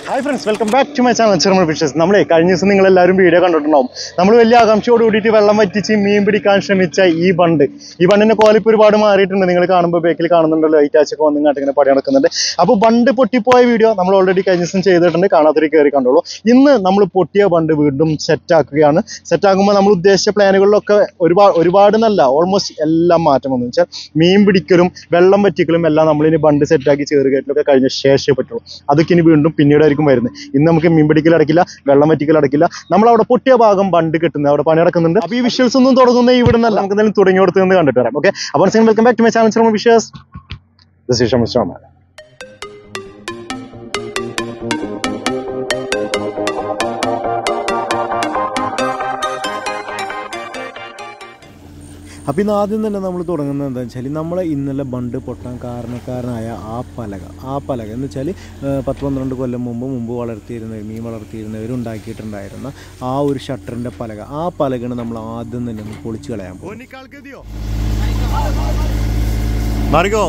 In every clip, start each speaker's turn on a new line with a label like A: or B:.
A: Hi friends welcome back to my channel Cheruma fishes നമ്മളെ കഴിഞ്ഞ ദിവസം നിങ്ങൾ എല്ലാവരും വീഡിയോ കണ്ടിട്ടുണ്ടാവും നമ്മൾ വലിയ ആകാംക്ഷയോട് കൂടിയിട്ട് വെള്ളം വറ്റിച്ച് മീൻ പിടിക്കാൻ ശ്രമിച്ച ഈ ബണ്ട് ഈ ബണ്ടിന്റെ ക്വാളിറ്റി ഒരുപാട് മാറിയിട്ടുണ്ട് നിങ്ങൾ കാണുമ്പോൾ ബേക്കിൽ കാണുന്നുണ്ടല്ലോ ലൈറ്റാച്ചൊക്കെ വന്നു ഇങ്ങോട്ട് ഇങ്ങനെ പടി നടക്കുന്നുണ്ട് അപ്പോൾ ബണ്ട് പൊട്ടിപ്പോയ വീഡിയോ നമ്മൾ ഓൾറെഡി കഴിഞ്ഞ ദിവസം ചെയ്തിട്ടുണ്ട് കാണാത്തൊരു കയറി കണ്ടോളൂ ഇന്ന് നമ്മൾ പൊട്ടിയ ബണ്ട് വീണ്ടും സെറ്റ് ആക്കുകയാണ് സെറ്റ് ആക്കുമ്പോൾ നമ്മൾ ഉദ്ദേശിച്ച പ്ലാനുകളിലൊക്കെ ഒരുപാട് ഒരുപാട് നല്ല ഓൾമോസ്റ്റ് എല്ലാം മാറ്റം വന്നു വെച്ചാൽ മീൻ പിടിക്കലും വെള്ളം വറ്റിക്കലും എല്ലാം നമ്മളിനി ബണ്ട് സെറ്റാക്കി ചേറുകയറ്റിലൊക്കെ കഴിഞ്ഞ ശേഷമേ പറ്റുള്ളൂ അതൊക്കെ ഇനി വീണ്ടും പിന്നീടായിരിക്കും വരുന്നത് ഇന്ന് നമുക്ക് മീൻ പിടിക്കൽ അടക്കില്ല വെള്ളം വറ്റിക്കൽ അടക്കില്ല നമ്മൾ അവിടെ പൊട്ടിയ ഭാഗം ബണ്ട് കിട്ടുന്നത് അവിടെ പണി നടക്കുന്നുണ്ട് അപ്പോൾ ഈ വിഷ്വൽസ് ഒന്നും തുടങ്ങുന്ന ഇവിടെ നിന്നല്ല നമുക്ക് എന്തായാലും തുടങ്ങി കൊടുത്ത് നിന്ന് കണ്ടിട്ട് വരാം ഓക്കെ അപ്പോൾ welcome back to my channel wishes this is Shamis Rahman അപ്പോൾ ഇന്ന് ആദ്യം തന്നെ നമ്മൾ തുടങ്ങുന്നത് എന്താണെന്ന് വെച്ചാൽ നമ്മളെ ഇന്നലെ ബണ്ട് പൊട്ടാൻ കാരണക്കാരനായ ആ പലക ആ പലക എന്ന് വെച്ചാൽ പത്ത് പന്ത്രണ്ട് കൊല്ലം മുമ്പ് മുമ്പ് വളർത്തിയിരുന്ന മീൻ വളർത്തിയിരുന്നവർ ഉണ്ടാക്കിയിട്ടുണ്ടായിരുന്ന ആ ഒരു ഷട്ടറിൻ്റെ പലക ആ പലകയാണ് നമ്മൾ ആദ്യം തന്നെ ഒന്ന് പൊളിച്ച് കളയാൻ പോകും
B: മാറിക്കോ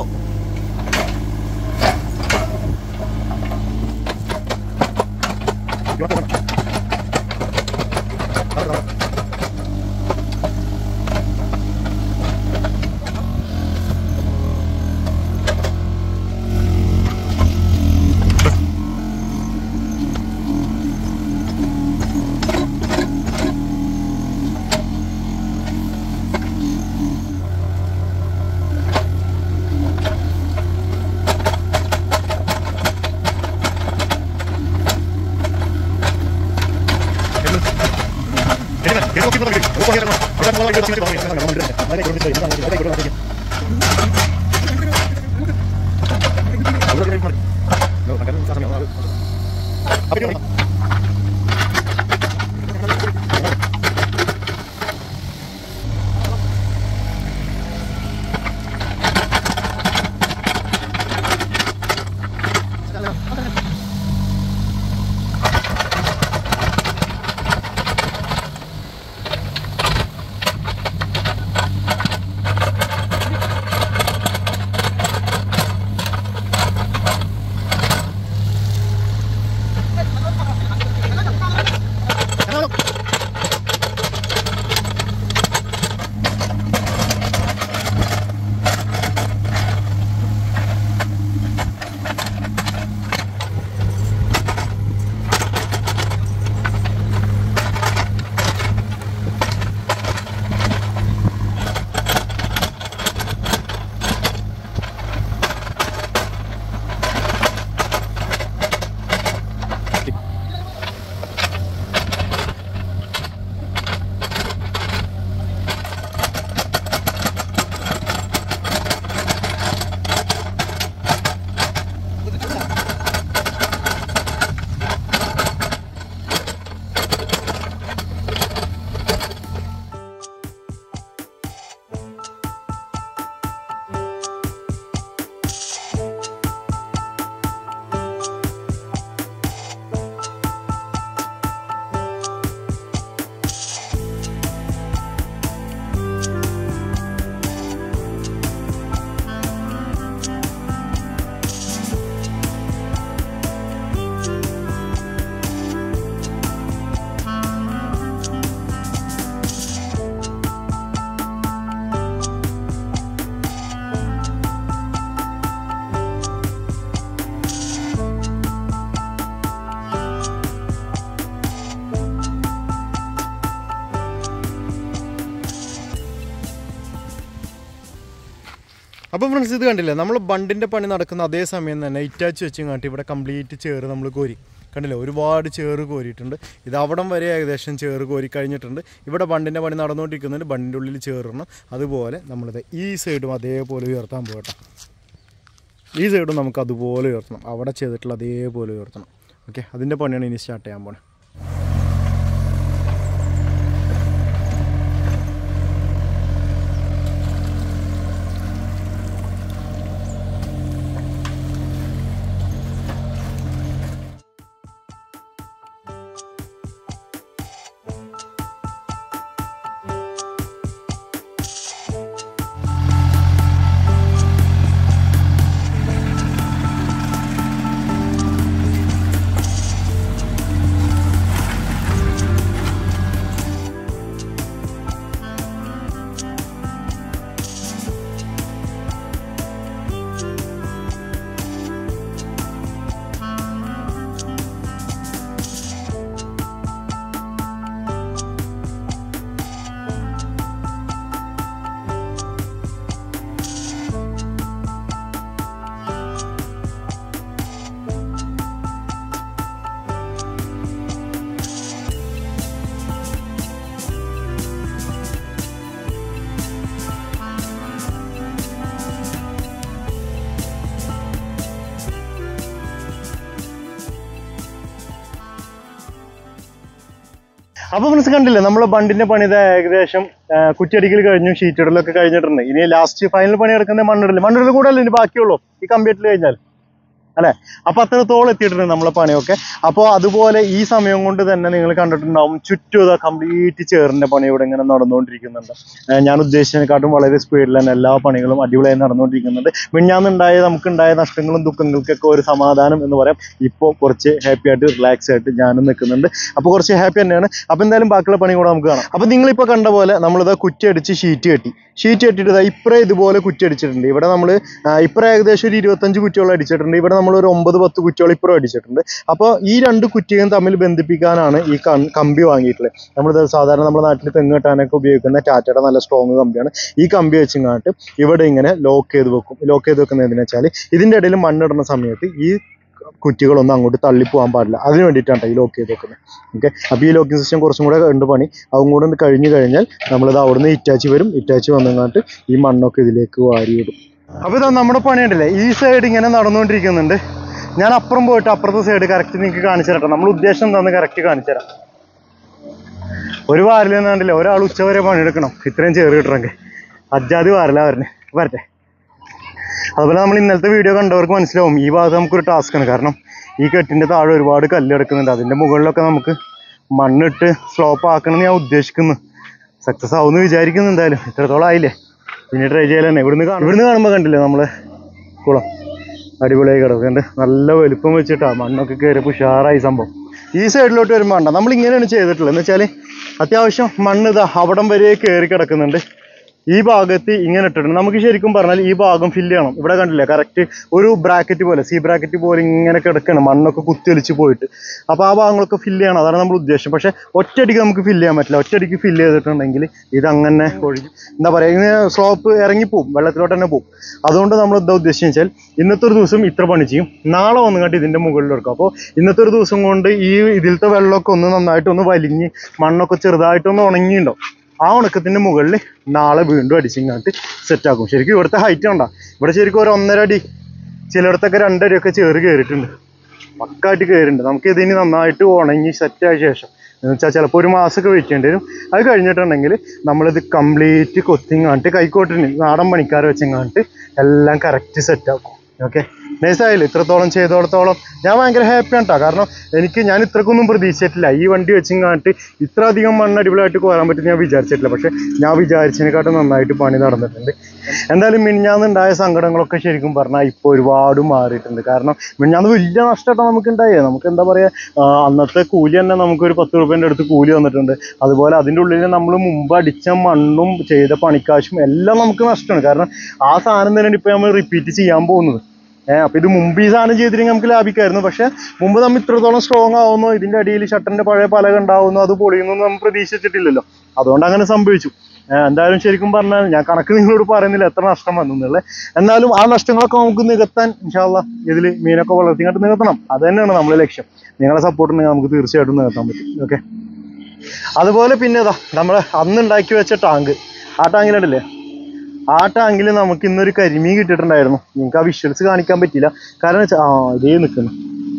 A: അപ്പോൾ ഫ്രണ്ട്സ് ഇത് കണ്ടില്ലേ നമ്മൾ ബണ്ടിൻ്റെ പണി നടക്കുന്ന അതേ സമയം തന്നെ ഇറ്റാച്ച് വെച്ചും കാട്ടി ഇവിടെ കംപ്ലീറ്റ് ചേറ് നമ്മൾ കോരി കണ്ടില്ലേ ഒരുപാട് ചേറ് കോരിയിട്ടുണ്ട് ഇത് അവിടം വരെ ഏകദേശം ചേറ് കോരി കഴിഞ്ഞിട്ടുണ്ട് ഇവിടെ ബണ്ടിൻ്റെ പണി നടന്നുകൊണ്ടിരിക്കുന്നുണ്ട് ബണ്ടിൻ്റെ ഉള്ളിൽ ചേറിടണം അതുപോലെ നമ്മളിത് ഈ സൈഡും അതേപോലെ ഉയർത്താൻ പോകട്ടെ ഈ സൈഡും നമുക്ക് അതുപോലെ ഉയർത്തണം അവിടെ ചെയ്തിട്ടുള്ള അതേപോലെ ഉയർത്തണം ഓക്കെ അതിൻ്റെ പണിയാണ് ഇനി സ്റ്റാർട്ട് ചെയ്യാൻ പോണേ അപ്പൊ മനസ്സ് കണ്ടില്ലേ നമ്മളെ ബണ്ടിന്റെ പണി ഇത് ഏകദേശം ആ, കുറ്റിയടിക്കൽ കഴിഞ്ഞു ഷീറ്റ് ഇടലൊക്കെ കഴിഞ്ഞിട്ടുണ്ട് ഇനി ലാസ്റ്റ് ഫൈനൽ പണി എടുക്കുന്ന മണ്ണിടൽ മണ്ണിടൽ കൂടെ അല്ലേ ഇനി ബാക്കിയുള്ളൂ ഈ കമ്പ്യൂട്ടറിൽ കഴിഞ്ഞാൽ അല്ലെ അപ്പൊ അത്രത്തോളം എത്തിയിട്ടുണ്ട് നമ്മളെ പണിയൊക്കെ അപ്പോൾ അതുപോലെ ഈ സമയം കൊണ്ട് തന്നെ നിങ്ങൾ കണ്ടിട്ടുണ്ടാവും ചുറ്റും ഇതാ കംപ്ലീറ്റ് ചേറിന്റെ പണി ഇവിടെ ഇങ്ങനെ നടന്നുകൊണ്ടിരിക്കുന്നുണ്ട് ഏർ ഞാൻ ഉദ്ദേശിച്ചതിനെക്കാട്ടും വളരെ സ്പീഡിൽ തന്നെ എല്ലാ പണികളും അടിപൊളിയായി നടന്നുകൊണ്ടിരിക്കുന്നുണ്ട് മിഞ്ഞാന്നുണ്ടായ നമുക്കുണ്ടായ നഷ്ടങ്ങളും ദുഃഖങ്ങൾക്കൊക്കെ ഒരു സമാധാനം എന്ന് പറയാം ഇപ്പോൾ കുറച്ച് ഹാപ്പി ആയിട്ട് റിലാക്സ് ആയിട്ട് ഞാനും നിൽക്കുന്നുണ്ട് അപ്പോൾ കുറച്ച് ഹാപ്പി തന്നെയാണ് അപ്പോൾ എന്തായാലും ബാക്കിയുള്ള പണി കൂടെ നമുക്ക് കാണാം അപ്പോൾ നിങ്ങളിപ്പോൾ കണ്ട പോലെ നമ്മളിതാ കുറ്റി അടിച്ച് ഷീറ്റ് കെട്ടി ഷീറ്റ് കെട്ടിയിട്ട് ഇതാ ഇപ്പറേ ഇതുപോലെ കുറ്റി അടിച്ചിട്ടുണ്ട് ഇവിടെ നമ്മൾ ഇപ്പറേ ഏകദേശം ഒരു ഇരുപത്തഞ്ച് കുറ്റിയോളം അടിച്ചിട്ടുണ്ട് ഇവിടെ നമ്മൾ ഒരു ഒമ്പത് പത്ത് കുറ്റിയോളം ഇപ്പുറം അടിച്ചിട്ടുണ്ട് അപ്പോൾ ഈ രണ്ട് കുറ്റിയും തമ്മിൽ ബന്ധിപ്പിക്കാനാണ് ഈ കം- കമ്പി വാങ്ങിയിട്ടുള്ളത് നമ്മളിത് സാധാരണ നമ്മുടെ നാട്ടിൽ തെങ്ങ് കെട്ടാനൊക്കെ ഉപയോഗിക്കുന്ന ടാറ്റയുടെ നല്ല സ്ട്രോങ് കമ്പിയാണ് ഈ കമ്പി വെച്ചിങ്ങാട്ട് ഇവിടെ ഇങ്ങനെ ലോക്ക് ചെയ്ത് വെക്കും ലോക്ക് ചെയ്ത് വെക്കുന്നത് എന്തിനാ വെച്ചാൽ ഇതിൻ്റെ ഇടയിൽ മണ്ണിടുന്ന സമയത്ത് ഈ കുറ്റികളൊന്നും അങ്ങോട്ട് തള്ളിപ്പോകാൻ പാടില്ല അതിന് വേണ്ടിയിട്ടാണ് ഈ ലോക്ക് ചെയ്ത് വെക്കുന്നത് ഓക്കെ അപ്പോൾ ഈ ലോക്കിംഗ് സിസ്റ്റം കുറച്ചും കൂടെ ഉണ്ട് പണി അതും കൂടെ ഒന്ന് കഴിഞ്ഞ് കഴിഞ്ഞാൽ നമ്മളിത് അവിടുന്ന് ഇറ്റാച്ചി വരും ഇറ്റാച്ചി വന്നങ്ങാട്ട് ഈ മണ്ണൊക്കെ ഇതിലേക്ക് വാരിയിടും അപ്പോൾ ഇതാ നമ്മുടെ പണി ഉണ്ടല്ലേ ഈ സൈഡ് ഇങ്ങനെ നടന്നുകൊണ്ടിരിക്കുന്നുണ്ട് ഞാൻ അപ്പുറം പോയിട്ട് അപ്പുറത്തെ സൈഡ് കറക്റ്റ് നിങ്ങൾക്ക് കാണിച്ചു തരട്ടെ നമ്മൾ ഉദ്ദേശം എന്താണെന്ന് കറക്റ്റ് കാണിച്ചു തരാം ഒരു വാരിലൊന്നും കണ്ടില്ല ഒരാൾ ഉച്ചവരെ പണിയെടുക്കണം ഇത്രയും ചേറ് കിട്ടണമെങ്കിൽ അജാതി വാരില വരണേ വരട്ടെ അതുപോലെ നമ്മൾ ഇന്നലത്തെ വീഡിയോ കണ്ടവർക്ക് മനസ്സിലാവും ഈ ഭാഗത്ത് നമുക്കൊരു ടാസ്ക്കാണ് കാരണം ഈ കെട്ടിൻ്റെ താഴെ ഒരുപാട് കല്ല് കിടക്കുന്നുണ്ട് അതിൻ്റെ മുകളിലൊക്കെ നമുക്ക് മണ്ണിട്ട് സ്ലോപ്പ് ആക്കണമെന്ന് ഞാൻ ഉദ്ദേശിക്കുന്നു സക്സസ് ആവുമെന്ന് വിചാരിക്കുന്നു എന്തായാലും ഇത്രത്തോളം ആയില്ലേ ഇനി ട്രൈ ചെയ്യാൻ തന്നെ ഇവിടുന്ന് കാണും ഇവിടുന്ന് കാണുമ്പോൾ കണ്ടില്ലേ നമ്മളെ കുളം അടിപൊളിയായി കിടക്കുന്നുണ്ട് നല്ല വലുപ്പം വെച്ചിട്ടാ മണ്ണൊക്കെ കയറി ഉഷാറായി സംഭവം ഈ സൈഡിലോട്ട് വരുമ്പോൾ വേണ്ട നമ്മൾ ഇങ്ങനെയാണ് ചെയ്തിട്ടുള്ളത് എന്ന് വെച്ചാൽ അത്യാവശ്യം മണ്ണ് ഇതാ അവിടം വരെ കയറി കിടക്കുന്നുണ്ട് ഈ ഭാഗത്ത് ഇങ്ങനെ ഇട്ടിട്ടുണ്ട് നമുക്ക് ശരിക്കും പറഞ്ഞാൽ ഈ ഭാഗം ഫില്ല് ചെയ്യണം ഇവിടെ കണ്ടില്ലേ കറക്റ്റ് ഒരു ബ്രാക്കറ്റ് പോലെ സി ബ്രാക്കറ്റ് പോലെ ഇങ്ങനെ കിടക്കണം മണ്ണൊക്കെ കുത്തിയൊലിച്ച് പോയിട്ട് അപ്പോൾ ആ ഭാഗങ്ങളൊക്കെ ഫില്ല് ചെയ്യണം അതാണ് നമ്മൾ ഉദ്ദേശം പക്ഷേ ഒറ്റയടിക്ക് നമുക്ക് ഫില്ല് ചെയ്യാൻ പറ്റില്ല ഒറ്റയടിക്ക് ഫില്ല് ചെയ്തിട്ടുണ്ടെങ്കിൽ ഇത് അങ്ങനെ ഒഴുകി എന്താ പറയുക ഇങ്ങനെ സ്ലോപ്പ് ഇറങ്ങിപ്പോവും വെള്ളത്തിലോട്ട് തന്നെ പോവും അതുകൊണ്ട് നമ്മൾ എന്താ ഉദ്ദേശിച്ചത് വെച്ചാൽ ഇന്നത്തെ ഒരു ദിവസം ഇത്ര പണി ചെയ്യും നാളെ വന്നുകൊണ്ട് ഇതിൻ്റെ മുകളിൽ എടുക്കും അപ്പോൾ ഇന്നത്തെ ഒരു ദിവസം കൊണ്ട് ഈ ഇതിലത്തെ വെള്ളമൊക്കെ ഒന്ന് നന്നായിട്ട് ഒന്ന് വലിഞ്ഞ് മണ്ണൊക്കെ ചെറുതായിട്ടൊന്ന് ഉണങ്ങിയിട്ടുണ്ടാവും ആ ഉണക്കത്തിന്റെ മുകളിൽ നാളെ വീണ്ടും അടിച്ചിങ്ങാട്ട് സെറ്റ് ആക്കും ശരിക്കും ഇവിടുത്തെ ഹൈറ്റ് ഉണ്ടോ ഇവിടെ ശരിക്കും ഒരു ഒന്നര അടി ചിലയിടത്തൊക്കെ രണ്ടടിയൊക്കെ ചേറ് കയറിയിട്ടുണ്ട് പക്കായിട്ട് കയറിയിട്ടുണ്ട് നമുക്ക് ഇതിന് നന്നായിട്ട് ഉണങ്ങി സെറ്റ് ആയ ശേഷം എന്ന് വെച്ചാൽ ചിലപ്പോൾ ഒരു മാസമൊക്കെ വെയിറ്റ് ചെയ്യേണ്ടി വരും അത് കഴിഞ്ഞിട്ടുണ്ടെങ്കിൽ നമ്മളിത് കംപ്ലീറ്റ് കൊത്തിങ്ങാണ്ട് കൈക്കോട്ടിന് നാടൻ പണിക്കാരെ വെച്ചങ്ങാണ്ട് എല്ലാം കറക്റ്റ് സെറ്റ് ആക്കും ഓക്കെ നൈസായില്ല ഇത്രത്തോളം ചെയ്തോടത്തോളം ഞാൻ ഭയങ്കര ഹാപ്പിയാണ് കേട്ടോ കാരണം എനിക്ക് ഞാൻ ഇത്രക്കൊന്നും പ്രതീക്ഷിച്ചിട്ടില്ല ഈ വണ്ടി വെച്ചിങ്ങാട്ട് ഇത്ര അധികം മണ്ണ് അടിപൊളിയായിട്ട് കോരാൻ പറ്റും ഞാൻ വിചാരിച്ചിട്ടില്ല പക്ഷെ ഞാൻ വിചാരിച്ചതിനെക്കാട്ടും നന്നായിട്ട് പണി നടന്നിട്ടുണ്ട് എന്തായാലും മിനിഞ്ഞാന്നുണ്ടായ സങ്കടങ്ങളൊക്കെ ശരിക്കും പറഞ്ഞാൽ ഇപ്പോൾ ഒരുപാട് മാറിയിട്ടുണ്ട് കാരണം മിനിഞ്ഞാന്ന് വലിയ നഷ്ടമായിട്ടാണ് നമുക്ക് ഉണ്ടായത് നമുക്ക് എന്താ പറയുക അന്നത്തെ കൂലി തന്നെ നമുക്ക് ഒരു പത്ത് രൂപേൻ്റെ അടുത്ത് കൂലി വന്നിട്ടുണ്ട് അതുപോലെ അതിൻ്റെ ഉള്ളിൽ നമ്മൾ മുമ്പ് അടിച്ച മണ്ണും ചെയ്ത പണിക്കാശും എല്ലാം നമുക്ക് നഷ്ടമാണ് കാരണം ആ സാധനം തന്നെയാണ് ഇപ്പോൾ നമ്മൾ റിപ്പീറ്റ് ചെയ്യാൻ പോകുന്നത് ഏഹ് അപ്പൊ ഇത് മുമ്പ് ഈ സാധനം ചെയ്തിട്ടുണ്ടെങ്കിൽ നമുക്ക് ലാഭിക്കായിരുന്നു പക്ഷെ മുമ്പ് നമ്മൾ ഇത്രത്തോളം സ്ട്രോങ് ആവുന്നു ഇതിന്റെ അടിയിൽ ഷട്ടറിന്റെ പഴയ പലക ഉണ്ടാവുന്നു അത് പൊളിയുന്നു എന്ന് നമ്മൾ പ്രതീക്ഷിച്ചിട്ടില്ലല്ലോ അതുകൊണ്ട് അങ്ങനെ സംഭവിച്ചു ഏഹ് എന്തായാലും ശരിക്കും പറഞ്ഞാൽ ഞാൻ കണക്ക് നിങ്ങളോട് പറയുന്നില്ല എത്ര നഷ്ടം വന്നു എന്നുള്ളത് എന്നാലും ആ നഷ്ടങ്ങളൊക്കെ നമുക്ക് നികത്താൻ ഇൻഷാല്ല ഇതിൽ മീനൊക്കെ വളർത്തിങ്ങോട്ട് നികത്തണം അത് തന്നെയാണ് നമ്മളെ ലക്ഷ്യം നിങ്ങളെ സപ്പോർട്ട് ഉണ്ടെങ്കിൽ നമുക്ക് തീർച്ചയായിട്ടും നികത്താൻ പറ്റും ഓക്കെ അതുപോലെ പിന്നെ ഇതാ നമ്മൾ അന്ന് ഉണ്ടാക്കി വെച്ച ടാങ്ക് ആ ടാങ്കിലുണ്ടല്ലേ ആ ടാങ്കിൽ നമുക്ക് ഇന്നൊരു കരിമീൻ കിട്ടിയിട്ടുണ്ടായിരുന്നു നിങ്ങൾക്ക് ആ വിഷ്വൽസ് കാണിക്കാൻ പറ്റില്ല കാരണം വെച്ചാ- ആ ഇതേ നിൽക്കുന്നു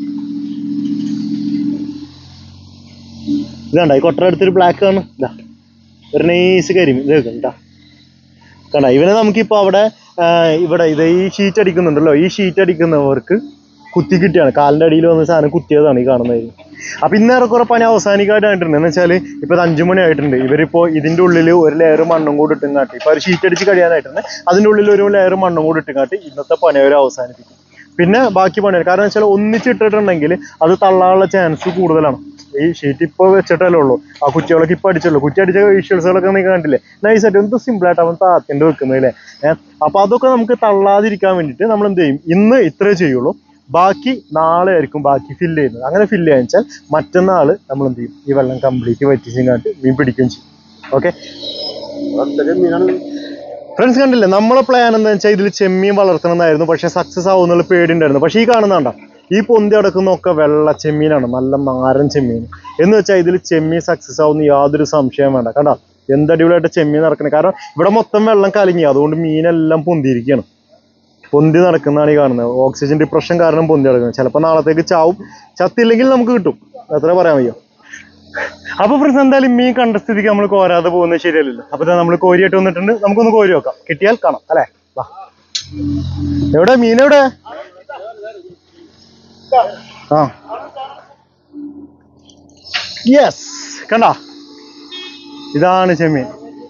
A: ഇതാണ്ട ഈ കൊട്ടറ അടുത്തൊരു ബ്ലാക്ക് കാണും ഇതാ ഒരു നൈസ് കരിമീൻ ഇത് കേട്ടോ കണ്ട ഇവനെ നമുക്കിപ്പോൾ അവിടെ ആ, ഇവിടെ ഇത് ഈ ഷീറ്റ് അടിക്കുന്നുണ്ടല്ലോ ഈ ഷീറ്റ് അടിക്കുന്നവർക്ക് കുത്തി കിട്ടിയാണ് കാലിൻ്റെ അടിയിൽ വന്ന സാധനം കുത്തിയതാണ് ഈ കാണുന്നത് അപ്പൊ ഇന്നേറെ കുറെ പണി അവസാനിക്കായിട്ടുണ്ട് എന്ന് വെച്ചാൽ ഇപ്പൊ ഇത് അഞ്ചു മണി ആയിട്ടുണ്ട് ഇവരിപ്പോ ഇതിന്റെ ഉള്ളിൽ ഒരു ലെയർ മണ്ണും കൂടി ഇട്ടുങ്ങാട്ടി ഇപ്പൊ ഒരു ഷീറ്റ് അടിച്ച് കഴിയാനായിട്ടുണ്ട് അതിന്റെ ഉള്ളിൽ ഒരു ലെയർ മണ്ണും കൂടി ഇട്ടുങ്ങാട്ടി ഇന്നത്തെ പണി അവർ അവസാനിപ്പിക്കും പിന്നെ ബാക്കി പണിയാണ് കാരണം വെച്ചാൽ ഒന്നിച്ചിട്ടിട്ടുണ്ടെങ്കിൽ അത് തള്ളാനുള്ള ചാൻസ് കൂടുതലാണ് ഈ ഷീറ്റ് ഇപ്പോൾ വെച്ചിട്ടല്ലേ ഉള്ളൂ ആ കുറ്റികളൊക്കെ ഇപ്പൊ അടിച്ചുള്ളൂ കുറ്റി അടിച്ച വിഷ്വൽസുകളൊക്കെ നിങ്ങൾ കണ്ടില്ലേ നൈസായിട്ട് എന്ത് സിമ്പിൾ ആയിട്ട് അവൻ താത്തിന്റെ വെക്കുന്നത് അല്ലേ ഏഹ് അപ്പൊ അതൊക്കെ നമുക്ക് തള്ളാതിരിക്കാൻ വേണ്ടിയിട്ട് നമ്മൾ എന്ത് ചെയ്യും ഇന്ന് ഇത്രേ ചെയ്യുള്ളൂ ബാക്കി നാളെ ആയിരിക്കും ബാക്കി ഫില്ല് ചെയ്യുന്നത് അങ്ങനെ ഫില്ല് ചെയ്യാന്ന് വെച്ചാൽ മറ്റന്നാൾ നമ്മൾ എന്ത് ചെയ്യും ഈ വെള്ളം കംപ്ലീറ്റ് വറ്റിച്ചിങ്ങാണ്ട് മീൻ പിടിക്കുകയും ചെയ്യും ഓക്കെ ഫ്രണ്ട്സ് കണ്ടില്ലേ നമ്മളെ പ്ലാൻ എന്താ വെച്ചാൽ ഇതിൽ ചെമ്മീൻ വളർത്തണം എന്നായിരുന്നു പക്ഷെ സക്സസ് ആവുന്നുള്ള പേടി ഉണ്ടായിരുന്നു പക്ഷെ ഈ കാണുന്നണ്ട ഈ പൊന്തി അടക്കുന്നൊക്കെ വെള്ള ചെമ്മീനാണ് നല്ല നാരൻ ചെമ്മീൻ എന്ന് വെച്ചാൽ ഇതിൽ ചെമ്മീൻ സക്സസ് ആവുന്ന യാതൊരു സംശയം വേണ്ട കണ്ട എന്ത് അടിപൊളിയായിട്ട് ചെമ്മീൻ നടക്കണേ കാരണം ഇവിടെ മൊത്തം വെള്ളം കലങ്ങി അതുകൊണ്ട് മീനെല്ലാം പൊന്തിയിരിക്കുകയാണ് പൊന്തി നടക്കുന്നതാണ് ഈ കാണുന്നത് ഓക്സിജൻ ഡിപ്രഷൻ കാരണം പൊന്തി നടക്കുന്നത് ചിലപ്പോൾ നാളത്തേക്ക് ചാവും ചത്തില്ലെങ്കിൽ നമുക്ക് കിട്ടും അത്ര പറയാൻ വയ്യോ അപ്പൊ ഫ്രണ്ട്സ് എന്തായാലും മീൻ കണ്ട സ്ഥിതിക്ക് നമ്മൾ കോരാതെ പോകുന്നത് ശരിയല്ലല്ലോ അപ്പൊ നമ്മൾ കോരിയായിട്ട് വന്നിട്ടുണ്ട് നമുക്കൊന്ന് കോരി നോക്കാം കിട്ടിയാൽ കാണാം അല്ലേ വാ എവിടെ മീൻ എവിടെ ആ യെസ് കണ്ട ഇതാണ് ചെമ്മീൻ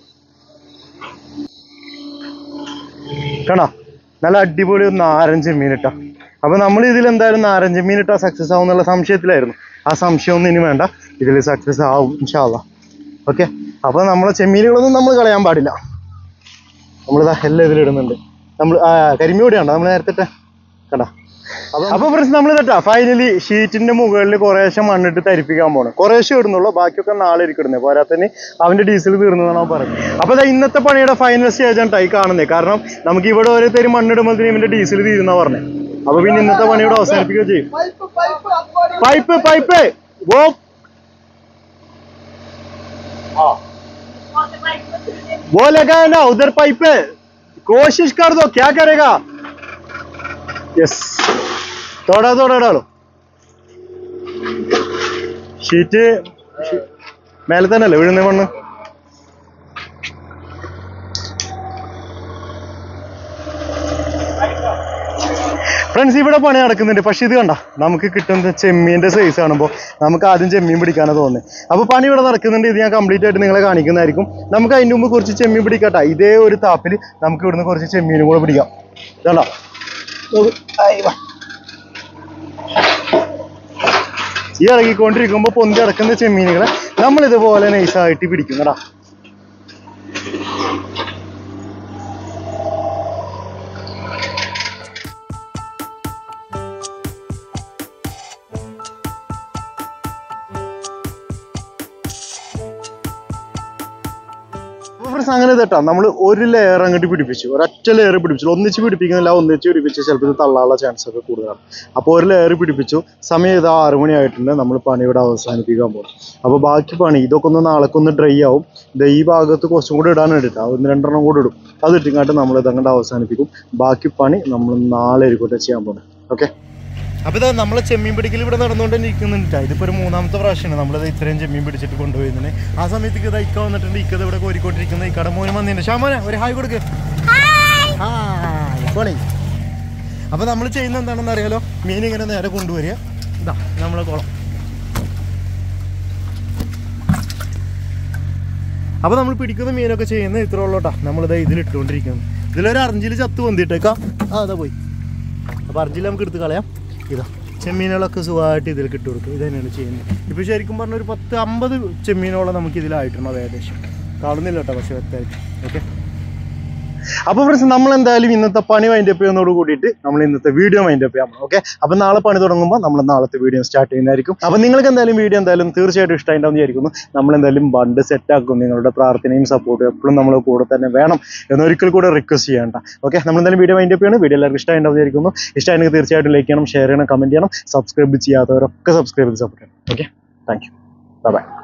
A: കണ്ട നല്ല അടിപൊളി ഒരു നാരഞ്ച് മീൻ ഇട്ടാ അപ്പൊ നമ്മൾ ഇതിൽ എന്തായാലും നാരഞ്ച് മീൻ ഇട്ടാ സക്സസ് ആവും എന്നുള്ള സംശയത്തിലായിരുന്നു ആ സംശയം ഒന്നും ഇനി വേണ്ട ഇതിൽ സക്സസ് ആവും ഇൻഷാല്ല ഓക്കെ അപ്പൊ നമ്മളെ ചെമ്മീനുകളൊന്നും നമ്മൾ കളയാൻ പാടില്ല നമ്മളിതാ എല്ലാം ഇതിലിടുന്നുണ്ട് നമ്മൾ ആ കരിമീടിയാണ്ടോ നമ്മൾ നേരത്തെ ഇട്ട? കണ്ട അപ്പൊ ഫ്രണ്ട്സ് നമ്മൾ ഇതാ ഫൈനലി ഷീറ്റിന്റെ മുകളിൽ കുറേശ്ശെ മണ്ണിട്ട് തരിപ്പിക്കാൻ പോണം കുറേശ്ശെ ഇടുന്നുള്ളൂ ബാക്കിയൊക്കെ നാളെ ഇരിക്കിടുന്നത് പോരാത്തന്നെ അവന്റെ ഡീസൽ തീർന്നതാണ് അവൻ പറഞ്ഞത് അപ്പൊ ദാ ഇന്നത്തെ പണിയുടെ ഫൈനൽ സ്റ്റേജ് ആണ് ടൈ കാണുന്നത് കാരണം നമുക്ക് ഇവിടെ ഓരോരുത്തർ മണ്ണിടുമ്പോഴത്തേനും ഇവന്റെ ഡീസൽ തീരുന്ന പറഞ്ഞത് അപ്പൊ പിന്നെ ഇന്നത്തെ പണിയോട് അവസാനിപ്പിക്കുകയും ചെയ്യും പൈപ്പ് പൈപ്പ് वो वो लगा है ना उधर पाइप है कोशिश कर दो क्या करेगा यस थोड़ा थोड़ा डालो ഷീറ്റ് മേലെ തന്നെ അല്ലേ വീഴുന്ന മണ്ണ് ഫ്രണ്ട്സ് ഇവിടെ പണി നടക്കുന്നുണ്ട് പക്ഷെ ഇത് കണ്ട നമുക്ക് കിട്ടുന്ന ചെമ്മീൻ്റെ സൈസ് കാണുമ്പോൾ നമുക്ക് ആദ്യം ചെമ്മീൻ പിടിക്കാനാണ് തോന്നുന്നത് അപ്പോൾ പണി ഇവിടെ നടക്കുന്നുണ്ട് ഇത് ഞാൻ കംപ്ലീറ്റ് ആയിട്ട് നിങ്ങളെ കാണിക്കുന്നതായിരിക്കും നമുക്ക് അതിൻ്റെ മുമ്പ് കുറച്ച് ചെമ്മീൻ പിടിക്കട്ടെ ഇതേ ഒരു താപ്പിൽ നമുക്ക് ഇവിടുന്ന് കുറച്ച് ചെമ്മീനും കൂടെ പിടിക്കാം ഇതണ്ട ഈ ഇറങ്ങിക്കൊണ്ടിരിക്കുമ്പോൾ പൊന്തി കിടക്കുന്ന ചെമ്മീനുകളെ നമ്മൾ ഇതുപോലെ നൈസായിട്ട് പിടിക്കും കേട്ടാ ഫ്രണ്ട്സ് അങ്ങനെ തെട്ടാ നമ്മൾ ഒരു ലെയർ അങ്ങോട്ട് പിടിപ്പിച്ചു ഒരൊറ്റ ലെയർ പിടിപ്പിച്ചു ഒന്നിച്ച് പിടിപ്പിക്കുന്നില്ല ഒന്നിച്ച് പിടിപ്പിച്ച് ചിലപ്പോൾ ഇത് തള്ളാനുള്ള ചാൻസ് ഒക്കെ കൂടുതലാണ് അപ്പോൾ ഒരു ലെയർ പിടിപ്പിച്ചു സമയം ഇത് ആറ് മണി ആയിട്ടുണ്ട് നമ്മൾ പണി ഇവിടെ അവസാനിപ്പിക്കാൻ പോകും അപ്പോൾ ബാക്കി പണി ഇതൊക്കെ ഒന്ന് നാളേക്ക് ഒന്ന് ഡ്രൈ ആവും ദേ ഈ ഭാഗത്ത് കുറച്ചും കൂടി ഇടാനായിട്ട് ഒന്ന് രണ്ടെണ്ണം കൂടി ഇടും അത് ഇട്ടിങ്ങാട്ട് നമ്മൾ ഇതങ്ങോട്ട് അവസാനിപ്പിക്കും ബാക്കി പണി നമ്മൾ നാളെ ആയിരിക്കട്ടെ ചെയ്യാൻ പോകുന്നത് ഓക്കെ അപ്പൊ ഇതാ നമ്മളെ ചെമ്മീൻ പിടിക്കൽ ഇവിടെ നടന്നുകൊണ്ട് തന്നെ ഇരിക്കുന്നുണ്ട് ഇതിപ്പോ ഒരു മൂന്നാമത്തെ പ്രാവശ്യമാണ് നമ്മളിത് ഇത്രയും ചെമ്മീൻ പിടിച്ചിട്ട് കൊണ്ടുപോയിരുന്നത് ആ സമയത്ത് ഇത് ഇക്ക വന്നിട്ടുണ്ട് ഇക്കത് ഇവിടെ കോരിക്കൊണ്ടിരിക്കുന്നത് ഇക്കട മോനും വന്നിട്ടുണ്ട് ഷാമോനെ ഒരു ഹായ് കൊടുക്ക് ഹായ് പോളി അപ്പൊ നമ്മൾ ചെയ്യുന്ന എന്താണെന്ന് അറിയാലോ മീൻ ഇങ്ങനെ നേരെ കൊണ്ടുവരിക ഇതാ നമ്മളെ കുളം അപ്പൊ നമ്മൾ പിടിക്കുന്ന മീനൊക്കെ ചെയ്യുന്നത് ഇത്ര ഉള്ളൂട്ടാ നമ്മളിതാ ഇതിൽ ഇട്ടുകൊണ്ടിരിക്കുന്നത് ഇതിലൊരു അറഞ്ചിൽ ചത്ത് പൊന്തിട്ടേക്കാം ആ അതാ പോയി അപ്പൊ അർജിൽ നമുക്ക് എടുത്ത് കളയാം ഇതാ ചെമ്മീനുകളൊക്കെ സുഖമായിട്ട് ഇതിൽ ഇട്ട് കൊടുക്കും ഇത് തന്നെയാണ് ചെയ്യുന്നത് ഇപ്പോൾ ശരിക്കും പറഞ്ഞ ഒരു പത്ത് അമ്പത് ചെമ്മീനോളം നമുക്ക് ഇതിലായിട്ടുണ്ട് ഏകദേശം കാണുന്നില്ല കേട്ടോ പക്ഷെ വ്യക്തമായിട്ട് ഓക്കെ അപ്പോൾ ഫ്രണ്ട്സ് നമ്മൾ എന്തായാലും ഇന്നത്തെ പണി വൈൻഡ് അപ്പ് ചെയ്യുന്നതോട് കൂടിയിട്ട് നമ്മൾ ഇന്നത്തെ വീഡിയോ വൈൻഡ് അപ്പ് ചെയ്യാം ഓക്കെ അപ്പോൾ നാളെ പണി തുടങ്ങുമ്പോൾ നമ്മൾ നാളത്തെ വീഡിയോ സ്റ്റാർട്ട് ചെയ്യുന്നതായിരിക്കും അപ്പോൾ നിങ്ങൾക്ക് എന്തായാലും വീഡിയോ എന്തായാലും തീർച്ചയായിട്ടും ഇഷ്ടമായിട്ടുണ്ടാവും വിചാരിക്കുന്നു നമ്മൾ എന്തായാലും ബണ്ട് സെറ്റ് ആക്കും നിങ്ങളുടെ പ്രാർത്ഥനയും സപ്പോർട്ടും എപ്പോഴും നമ്മൾ കൂടെ തന്നെ വേണം എന്നൊരിക്കൽ കൂടെ റിക്വസ്റ്റ് ചെയ്യേണ്ട ഓക്കെ നമ്മൾ എന്തായാലും വീഡിയോ വൈൻഡ് അപ്പ് ചെയ്യണം വീഡിയോ എല്ലാവർക്കും ഇഷ്ടമായിട്ടുണ്ടാവും വിചാരിക്കുന്നു ഇഷ്ടമാണെങ്കിൽ തീർച്ചയായിട്ടും ലൈക്ക് ചെയ്യണം ഷെയർ ചെയ്യണം കമന്റ് ചെയ്യണം സബ്സ്ക്രൈബ് ചെയ്യാത്തവരൊക്കെ സബ്സ്ക്രൈബ് ചെയ്ത് സപ്പോർട്ട് ചെയ്യണം ഓക്കെ താങ്ക് യു ബൈ